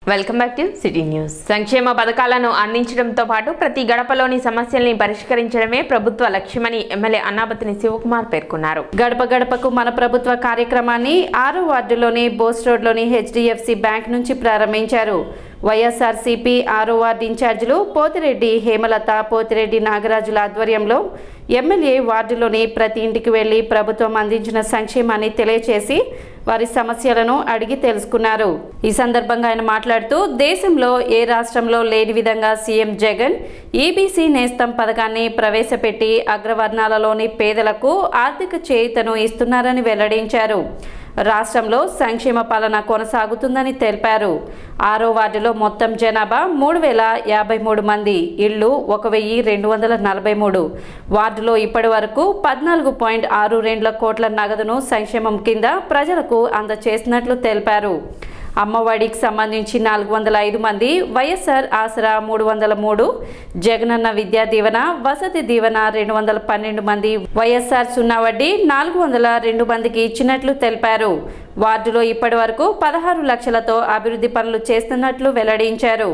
welcome back to city news సంక్షేమ పథకాలను అందించడంతో పాటు ప్రతి గడపలోని సమస్యల్ని పరిష్కరించడమే ప్రభుత్వ లక్ష్యమని ఎమ్మెల్యే అన్నాబతిని శివకుమార్ పేర్కొన్నారు గడప గడపకు మన ప్రభుత్వ కార్యక్రమాన్ని ఆరో వార్డులోని బోస్ రోడ్లోని హెచ్డిఎఫ్సి బ్యాంక్ నుంచి ప్రారంభించారు వైఎస్ఆర్సీపీ ఆరో వార్డు ఇన్ఛార్జీలు పోతిరెడ్డి హేమలత పోతిరెడ్డి నాగరాజుల ఆధ్వర్యంలో ఎమ్మెల్యే వార్డులోని ప్రతి ఇంటికి వెళ్లి ప్రభుత్వం అందించిన సంక్షేమాన్ని తెలియచేసి వారి సమస్యలను అడిగి తెలుసుకున్నారు ఈ సందర్భంగా ఆయన మాట్లాడుతూ దేశంలో ఏ రాష్ట్రంలో లేని విధంగా సీఎం జగన్ ఈబీసీ నేస్తం పథకాన్ని ప్రవేశపెట్టి అగ్రవర్ణాలలోని పేదలకు ఆర్థిక చేయుతను ఇస్తున్నారని వెల్లడించారు రాష్ట్రంలో సంక్షేమ పాలన కొనసాగుతుందని తెలిపారు ఆరో వార్డులో మొత్తం జనాభా మూడు వేల యాభై మూడు మంది ఇళ్లు ఒక వెయ్యి రెండు వందల నలభై మూడు వార్డులో ఇప్పటి వరకు పద్నాలుగు పాయింట్ ఆరు రెండు కోట్ల నగదును సంక్షేమం కింద ప్రజలకు అందచేసినట్లు తెలిపారు అమ్మఒడికి సంబంధించి నాలుగు వందల ఐదు మంది వైఎస్ఆర్ ఆసరా మూడు వందల మూడు జగనన్న విద్యా దీవెన వసతి దీవెన రెండు వందల పన్నెండు మంది వైఎస్ఆర్ సున్నా వడ్డీ నాలుగు వందల రెండు మందికి ఇచ్చినట్లు తెలిపారు వార్డులో ఇప్పటి వరకు పదహారు లక్షలతో అభివృద్ధి పనులు చేస్తున్నట్లు వెల్లడించారు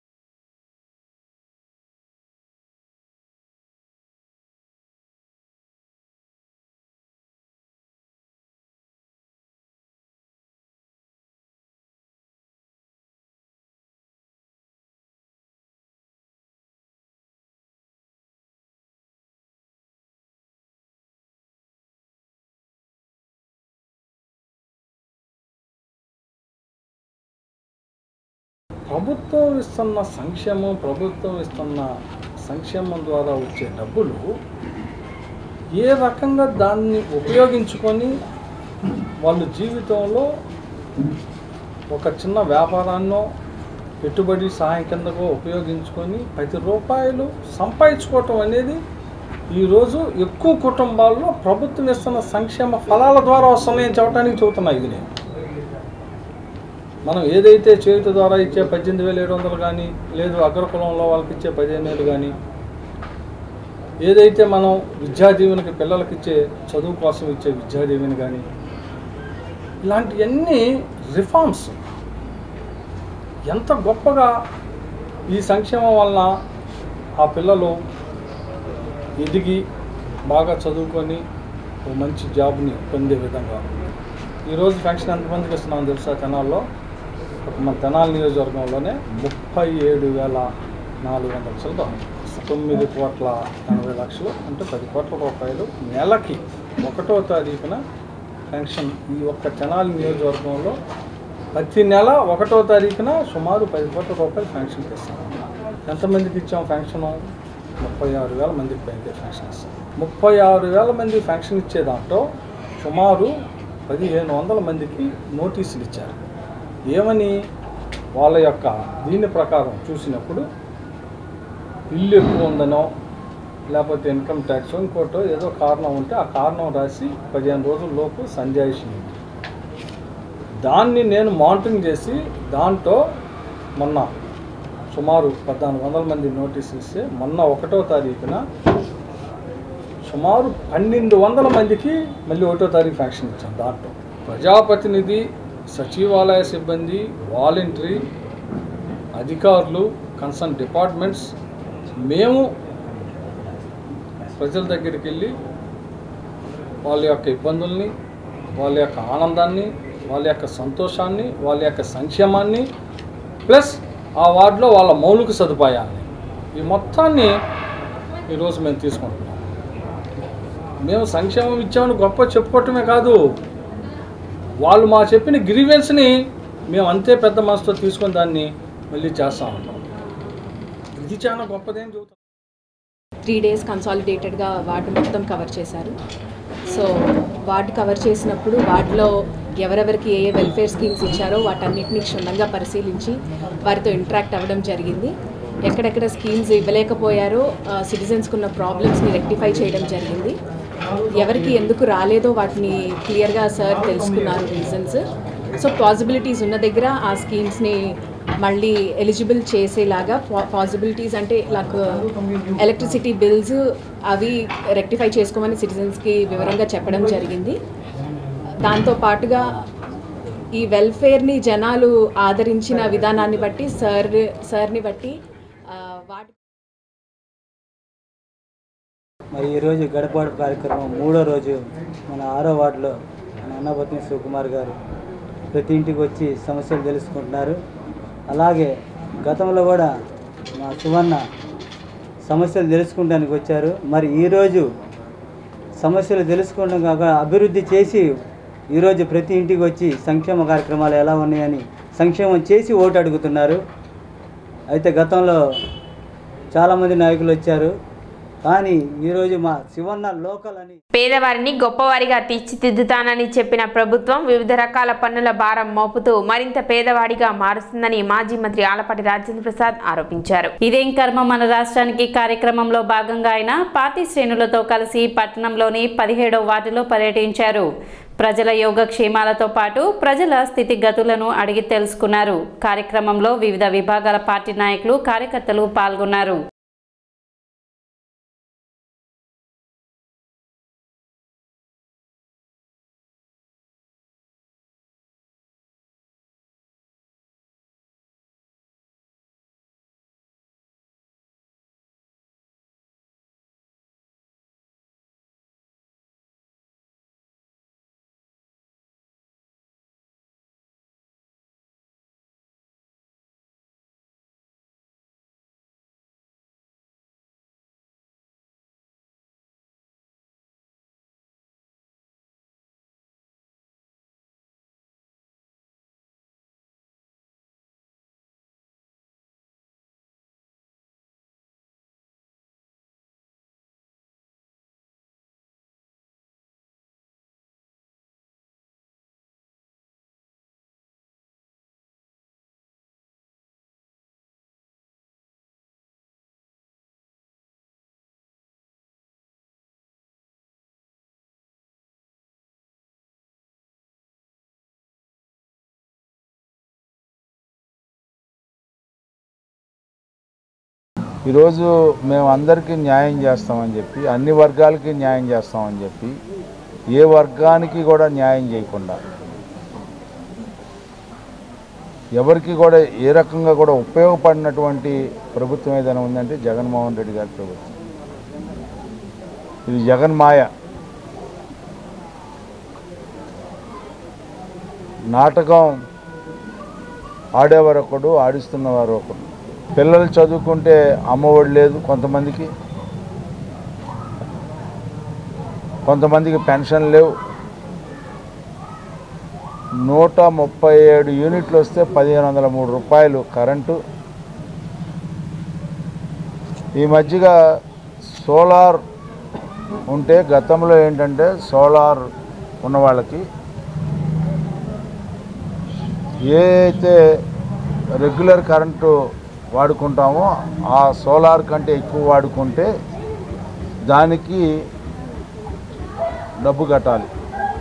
ప్రభుత్వం ఇస్తున్న సంక్షేమం ప్రభుత్వం ఇస్తున్న సంక్షేమం ద్వారా వచ్చే డబ్బులు ఏ రకంగా దాన్ని ఉపయోగించుకొని వాళ్ళు జీవితంలో ఒక చిన్న వ్యాపారాన్నో పెట్టుబడి సహాయం కిందకో ఉపయోగించుకొని ప్రతి రూపాయలు సంపాదించుకోవటం అనేది ఈరోజు ఎక్కువ కుటుంబాల్లో ప్రభుత్వం ఇస్తున్న సంక్షేమ ఫలాల ద్వారా వస్తున్నాయని చెప్పడానికి చెబుతున్నా ఇది నేను మనం ఏదైతే చేయుత ద్వారా ఇచ్చే పద్దెనిమిది వేల ఏడు వందలు కానీ లేదు అగ్రకులంలో వాళ్ళకి ఇచ్చే పదిహేను వేలు కానీ ఏదైతే మనం విద్యా దీవెనకి పిల్లలకి ఇచ్చే చదువు కోసం ఇచ్చే విద్యా దీవెన కానీ ఇలాంటివన్నీ రిఫార్మ్స్ ఎంత గొప్పగా ఈ సంక్షేమం వలన ఆ పిల్లలు ఎదిగి బాగా చదువుకొని ఒక మంచి జాబ్ని పొందే విధంగా ఈరోజు ఫంక్షన్ ఎంతమందికి ఇస్తున్నాం తెలుసా తెనాల్లో ఒక మన తెనాలి నియోజకవర్గంలోనే ముప్పై ఏడు వేల నాలుగు వందల చిల్లర తొమ్మిది కోట్ల ఎనభై లక్షలు అంటే పది కోట్ల రూపాయలు నెలకి ఒకటో తారీఖున ఫంక్షన్ ఈ ఒక్క తెనాలి నియోజకవర్గంలో ప్రతి నెల ఒకటో తారీఖున సుమారు పది కోట్ల రూపాయలు ఫంక్షన్కి ఇస్తాం ఎంతమందికి ఇచ్చాం ఫంక్షను ముప్పై ఆరు వేల మందికి పైన ఫంక్షన్ ఇస్తాం ముప్పై ఆరు వేల మంది ఫంక్షన్ ఇచ్చే దాంట్లో సుమారు పదిహేను వందల మందికి నోటీసులు ఇచ్చారు ఏమని వాళ్ళ యొక్క దీని ప్రకారం చూసినప్పుడు ఇల్లు ఎక్కువ ఉందనో లేకపోతే ఇన్కమ్ ట్యాక్స్ ఇంకోటో ఏదో కారణం ఉంటే ఆ కారణం రాసి పదిహేను రోజుల లోపు సంజాయిషి ఉంది దాన్ని నేను మానిటరింగ్ చేసి దాంట్లో మొన్న సుమారు పద్నాలుగు వందల మంది నోటీసులు ఇస్తే మొన్న ఒకటో తారీఖున సుమారు పన్నెండు వందల మందికి మళ్ళీ ఒకటో తారీఖు ఫ్యాక్షన్ ఇచ్చాం దాంట్లో ప్రజాప్రతినిధి సచివాలయ సిబ్బంది వాలంటరీ అధికారులు కన్సర్న్ డిపార్ట్మెంట్స్ మేము ప్రజల దగ్గరికి వెళ్ళి వాళ్ళ యొక్క ఇబ్బందుల్ని వాళ్ళ యొక్క ఆనందాన్ని వాళ్ళ యొక్క సంతోషాన్ని వాళ్ళ యొక్క సంక్షేమాన్ని ప్లస్ ఆ వార్డులో వాళ్ళ మౌలిక సదుపాయాన్ని ఈ మొత్తాన్ని ఈరోజు మేము తీసుకుంటున్నాం మేము సంక్షేమం ఇచ్చామని గొప్ప చెప్పుకోవటమే కాదు వాళ్ళు మా చెప్పిన గ్రీవెన్స్ని మేము అంతే పెద్ద మనసుతో తీసుకొని దాన్ని మళ్ళీ చేస్తా ఉంటాం ఇది చాలా గొప్పదేం చెబుతాం త్రీ డేస్ కన్సాలిడేటెడ్గా వార్డు మొత్తం కవర్ చేశారు సో వార్డు కవర్ చేసినప్పుడు వార్డులో ఎవరెవరికి ఏ ఏ వెల్ఫేర్ స్కీమ్స్ ఇచ్చారో వాటన్నిటిని క్షుణ్ణంగా పరిశీలించి వారితో ఇంటరాక్ట్ అవ్వడం జరిగింది ఎక్కడెక్కడ స్కీమ్స్ ఇవ్వలేకపోయారో సిటిజన్స్కి ఉన్న ప్రాబ్లమ్స్ని రెక్టిఫై చేయడం జరిగింది ఎవరికి ఎందుకు రాలేదో వాటిని క్లియర్గా సార్ తెలుసుకున్నారు రీజన్స్ సో పాసిబిలిటీస్ ఉన్న దగ్గర ఆ స్కీమ్స్ని మళ్ళీ ఎలిజిబుల్ చేసేలాగా పాసిబిలిటీస్ అంటే లైక్ ఎలక్ట్రిసిటీ బిల్స్ అవి రెక్టిఫై చేసుకోమని సిటిజన్స్కి వివరంగా చెప్పడం జరిగింది దాంతో పాటుగా ఈ వెల్ఫేర్ని జనాలు ఆదరించిన విధానాన్ని బట్టి సార్ సార్ని బట్టి ఆ, వాటి మరి ఈరోజు గడపాడు కార్యక్రమం మూడో రోజు మన ఆరో వార్డులో మన అన్నపత్ని శివకుమార్ గారు ప్రతి ఇంటికి వచ్చి సమస్యలు తెలుసుకుంటున్నారు అలాగే గతంలో కూడా మా సువర్ణ సమస్యలు తెలుసుకుంటానికి వచ్చారు మరి ఈరోజు సమస్యలు తెలుసుకోవడం కాక అభివృద్ధి చేసి ఈరోజు ప్రతి ఇంటికి వచ్చి సంక్షేమ కార్యక్రమాలు ఎలా ఉన్నాయని సంక్షేమం చేసి ఓటు అడుగుతున్నారు అయితే గతంలో చాలామంది నాయకులు వచ్చారు కానీ ఈరోజు మా శివన్న లోకల్ అని పేదవారిని గొప్పవారిగా తీర్చిదిద్దుతానని చెప్పిన ప్రభుత్వం వివిధ రకాల పన్నుల భారం మోపుతూ మరింత పేదవాడిగా మారుస్తుందని మాజీ మంత్రి ఆలపాటి రాజేంద్ర ప్రసాద్ ఆరోపించారు ఇదేం కర్మ మన రాష్ట్రానికి కార్యక్రమంలో భాగంగా ఆయన పార్టీ శ్రేణులతో కలిసి పట్టణంలోని పదిహేడవ వార్డులో పర్యటించారు ప్రజల యోగక్షేమాలతో పాటు ప్రజల స్థితిగతులను అడిగి తెలుసుకున్నారు కార్యక్రమంలో వివిధ విభాగాల పార్టీ నాయకులు కార్యకర్తలు పాల్గొన్నారు ఈరోజు మేము అందరికీ న్యాయం చేస్తామని చెప్పి అన్ని వర్గాలకి న్యాయం చేస్తామని చెప్పి ఏ వర్గానికి కూడా న్యాయం చేయకుండా ఎవరికి కూడా ఏ రకంగా కూడా ఉపయోగపడినటువంటి ప్రభుత్వం ఏదైనా ఉందంటే జగన్మోహన్ రెడ్డి గారి ప్రభుత్వం ఇది జగన్ మాయ నాటకం ఆడేవారు ఒకడు ఆడిస్తున్నవారు ఒకడు పిల్లలు చదువుకుంటే అమ్మఒడి లేదు కొంతమందికి కొంతమందికి పెన్షన్ లేవు నూట ముప్పై ఏడు యూనిట్లు వస్తే పదిహేను వందల మూడు రూపాయలు కరెంటు ఈ మధ్యగా సోలార్ ఉంటే గతంలో ఏంటంటే సోలార్ ఉన్న వాళ్ళకి ఏ అయితే రెగ్యులర్ కరెంటు వాడుకుంటామో ఆ సోలార్ కంటే ఎక్కువ వాడుకుంటే దానికి డబ్బు కట్టాలి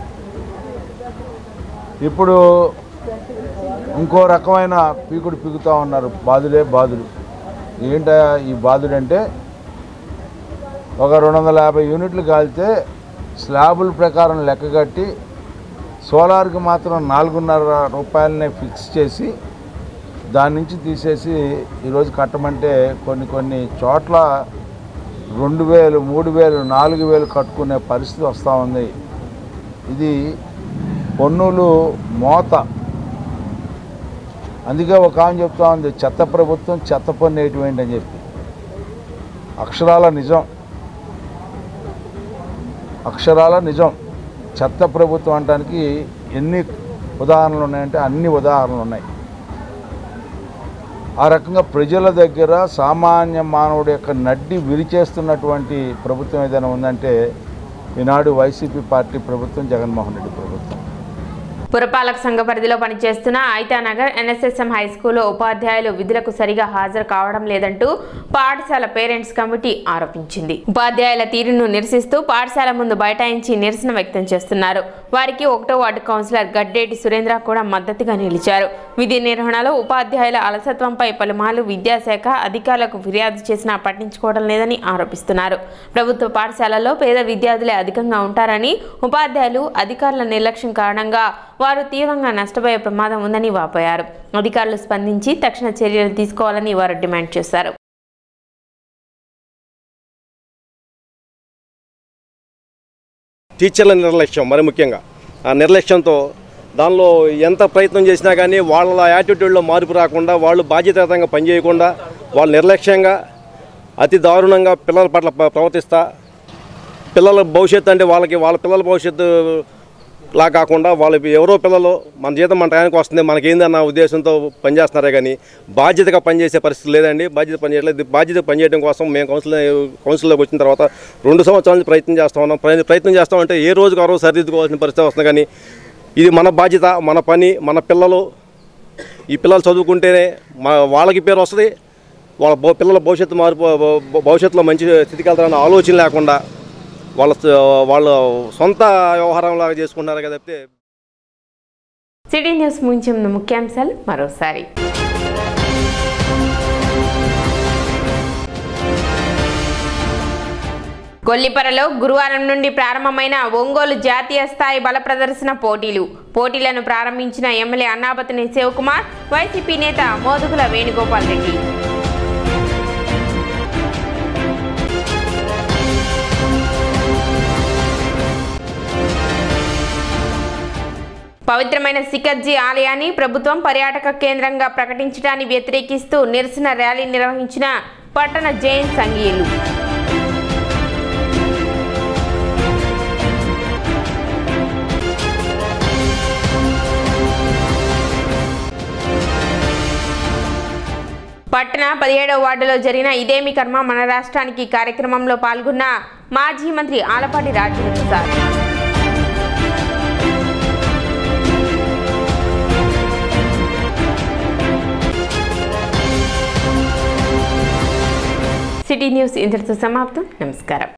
ఇప్పుడు ఇంకో రకమైన పీకుడు పీకుతా ఉన్నారు బాధులే బాధులు ఏంట ఈ బాధుడు అంటే ఒక రెండు వందల యాభై యూనిట్లు కాలితే స్లాబుల ప్రకారం లెక్క కట్టి సోలార్కి మాత్రం నాలుగున్నర రూపాయలనే ఫిక్స్ చేసి దాని నుంచి తీసేసి ఈరోజు కట్టమంటే కొన్ని కొన్ని చోట్ల రెండు వేలు మూడు వేలు నాలుగు వేలు కట్టుకునే పరిస్థితి వస్తూ ఉంది ఇది పన్నులు మోత అందుకే ఒక ఆమె చెప్తా ఉంది చెత్త ప్రభుత్వం చెత్త పన్ను ఎటువంటి అని చెప్పి అక్షరాల నిజం అక్షరాల నిజం చెత్త ప్రభుత్వం అనడానికి ఎన్ని ఉదాహరణలు ఉన్నాయంటే అన్ని ఉదాహరణలు ఉన్నాయి ఆ రకంగా ప్రజల దగ్గర సామాన్య మానవుడి యొక్క నడ్డి విరిచేస్తున్నటువంటి ప్రభుత్వం ఏదైనా ఉందంటే ఈనాడు వైసీపీ పార్టీ ప్రభుత్వం జగన్మోహన్ రెడ్డి ప్రభుత్వం పురపాలక సంఘ పరిధిలో పనిచేస్తున్న ఐతానగర్ ఎన్ఎస్ఎస్ఎం హై స్కూల్లో ఉపాధ్యాయులు విధులకు సరిగా హాజరు కావడం లేదంటూ పాఠశాల పేరెంట్స్ కమిటీ ఆరోపించింది ఉపాధ్యాయుల తీరును నిరసిస్తూ పాఠశాల ముందు బైఠాయించి నిరసన వ్యక్తం చేస్తున్నారు వారికి ఒకటో వార్డు కౌన్సిలర్ గడ్డేటి సురేంద్ర కూడా మద్దతుగా నిలిచారు విధి నిర్వహణలో ఉపాధ్యాయుల అలసత్వంపై పలుమార్లు విద్యాశాఖ అధికారులకు ఫిర్యాదు చేసినా పట్టించుకోవడం లేదని ఆరోపిస్తున్నారు ప్రభుత్వ పాఠశాలల్లో పేద విద్యార్థులే అధికంగా ఉంటారని ఉపాధ్యాయులు అధికారుల నిర్లక్ష్యం కారణంగా వారు తీవ్రంగా నష్టపోయే ప్రమాదం ఉందని వాపోయారు అధికారులు స్పందించి తక్షణ చర్యలు తీసుకోవాలని వారు డిమాండ్ చేశారు టీచర్ల నిర్లక్ష్యం మరి ముఖ్యంగా ఆ నిర్లక్ష్యంతో దానిలో ఎంత ప్రయత్నం చేసినా కానీ వాళ్ళ యాటిట్యూడ్లో మార్పు రాకుండా వాళ్ళు బాధ్యతాయుతంగా పనిచేయకుండా వాళ్ళు నిర్లక్ష్యంగా అతి దారుణంగా పిల్లల పట్ల ప్ర- ప్రవర్తిస్తా పిల్లల భవిష్యత్తు అంటే వాళ్ళకి వాళ్ళ పిల్లల భవిష్యత్తు లా కాకుండా వాళ్ళు ఎవరో పిల్లలు మన జీతం మన టయానికి వస్తుంది మనకేందన్న ఉద్దేశంతో పనిచేస్తున్నారే కానీ బాధ్యతగా పనిచేసే పరిస్థితి లేదండి బాధ్యత పనిచేయట్లేదు బాధ్యత పనిచేయడం కోసం మేము కౌన్సిల్ కౌన్సిల్లోకి వచ్చిన తర్వాత రెండు సంవత్సరాల నుంచి ప్రయత్నం చేస్తా ఉన్నాం ప్రయ- ప్రయత్నం చేస్తామంటే ఏ రోజుకు ఆ రోజు సరిదిద్దుకోవాల్సిన పరిస్థితి వస్తుంది కానీ ఇది మన బాధ్యత మన పని మన పిల్లలు ఈ పిల్లలు చదువుకుంటేనే మా వాళ్ళకి పేరు వస్తుంది వాళ్ళ భవ- పిల్లల భవిష్యత్తు మార్పు భ- భవిష్యత్తులో మంచి స్థితికి వెళ్తారన్న ఆలోచన లేకుండా వాళ్ళ వాళ్ళ సొంత వ్యవహారంలాగా చేసుకుంటున్నారు కదా తప్పితే సిటీ న్యూస్ ముంచే ముందు ముఖ్యాంశాలు మరోసారి కొల్లిపరలో గురువారం నుండి ప్రారంభమైన ఒంగోలు జాతీయ స్థాయి బల ప్రదర్శన పోటీలు పోటీలను ప్రారంభించిన ఎమ్మెల్యే అన్నాపతిని శివకుమార్ వైసీపీ నేత మోదుగుల వేణుగోపాల్ రెడ్డి పవిత్రమైన సికజ్జీ ఆలయాన్ని ప్రభుత్వం పర్యాటక కేంద్రంగా ప్రకటించడాన్ని వ్యతిరేకిస్తూ నిరసన ర్యాలీ నిర్వహించిన పట్టణ జైన్ సంఘీయులు పట్టణ పదిహేడవ వార్డులో జరిగిన ఇదేమి కర్మ మన రాష్ట్రానికి కార్యక్రమంలో పాల్గొన్న మాజీ మంత్రి ఆలపాటి రాజేంద్ర ప్రసాద్ సిటీ న్యూస్ ఇంతటితో సమాప్తం నమస్కారం